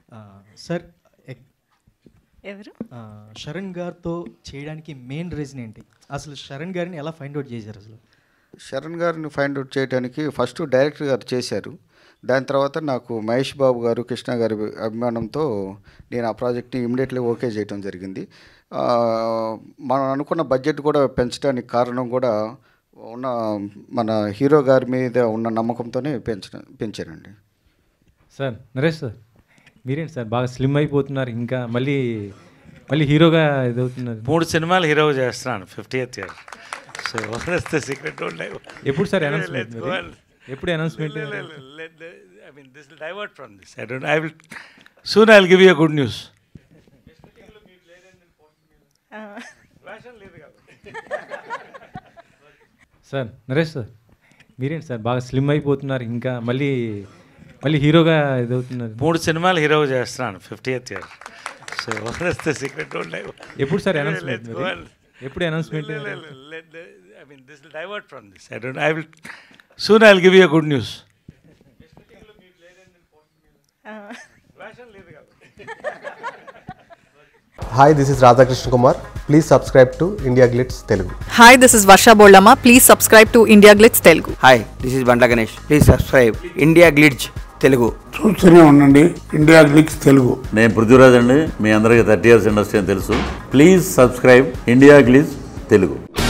sir ఎక్- ఎవరు ఆ, శరణ్ గారితో చేయడానికి మెయిన్ రీజన్ ఏంటి అసలు శరణ్ గారిని ఎలా ఫైండ్ అవుట్ చేశారు అసలు శరణ్ గారిని ఫైండ్ అవుట్ చేయడానికి ఫస్ట్ డైరెక్టర్ గారు చేశారు దాని తర్వాత నాకు మహేష్ బాబు గారు కృష్ణ గారి అభిమానంతో నేను ఆ ప్రాజెక్ట్ని ఇమీడియట్లీ ఓకే చేయడం జరిగింది ఆ, మనం అనుకున్న బడ్జెట్ కూడా పెంచడానికి కారణం కూడా ఉన్న మన హీరో గారి మీద ఉన్న నమ్మకంతోనే పెంచడం పెంచారండి సార్ నరేష్ సార్ మీరేంటి సార్ బాగా స్లిమ్ అయిపోతున్నారు ఇంకా మళ్ళీ మళ్ళీ హీరోగా ఇదవుతున్నారు మూడు సినిమాలు హీరోగా చేస్తున్నాను fifty eighth year so the secret ఎప్పుడు సార్ అనౌన్స్మెంట్ ఎప్పుడు announcement I mean this will divert from this I don't I will soon I will give you good news sir Naresh sir మీరేంటి సార్ బాగా స్లిమ్ అయిపోతున్నారు ఇంకా మళ్ళీ మళ్ళీ హీరోగా ఇదవుతున్నారు మూడు సినిమాలు హీరోగా చేస్తున్నాను fifty eighth year so the secret ఎప్పుడు సార్ అనౌన్స్మెంట్ ఎప్పుడు announcement I mean this will divert from this I don't I will soon I will give you good news hi this is Radhakrishna Kumar please subscribe to India glitz Telugu hi this is Varsha Bollamma please subscribe to India glitz Telugu hi this is Bandla Ganesh please subscribe India glitz Telugu చూస్తూనే ఉండండి India Glitz Telugu నేను పృథ్వీరాజ్ అండి మీ అందరికీ thirty years industry అని తెలుసు please subscribe India glitz Telugu